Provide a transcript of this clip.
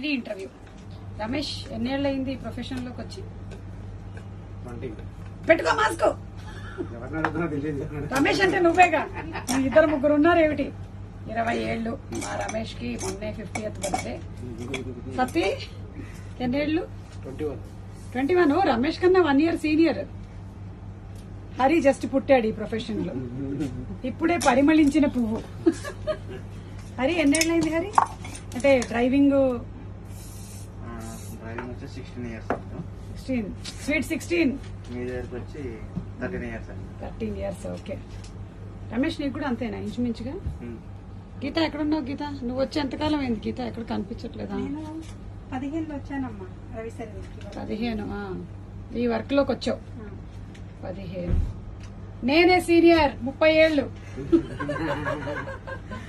ID interview Ramesh ఎన్నేళ్ళు అయింది ఈ ప్రొఫెషన్ లోకి వచ్చి ట్వంటీ పెట్టుకో మాస్క్ ఎవరిని అడుగుతున్నా తెలియదు రమేష్ అంటే నువ్వేగా మీ ఇద్దరు ముగ్గురు ఉన్నారు ఏమిటి ఇరవై ఏళ్ళు మా రమేష్ కి మొన్నే ఫిఫ్టీ ఎత్ బర్త్డే సతీ ఎన్నేళ్ళు twenty one twenty one Ramesh కన్నా one year senior Hari just పుట్టాడు ఈ ప్రొఫెషన్ లో ఇప్పుడే పరిమళించిన పువ్వు హరి ఎన్నేళ్ళైంది హరి అంటే డ్రైవింగ్ డ్రైవింగ్ వచ్చి sixteen years sixteen sweet sixteen మీ దగ్గరకు వచ్చి థర్టీన్ ఇయర్స్ అండి థర్టీన్ ఇయర్స్ ఓకే రమేష్ నీకు కూడా అంతేనా ఇంచుమించుగా గీత ఎక్కడున్నావు గీత నువ్వు వచ్చి ఎంతకాలం అయింది గీత ఎక్కడ కనిపించట్లేదా నేను పదిహేనులో వచ్చానమ్మా రవి సర్వీస్కి పదిహేను ఆ. ఈ వర్క్ లోకి వచ్చావు పదిహేను నేనే సీనియర్ ముప్పై ఏళ్ళు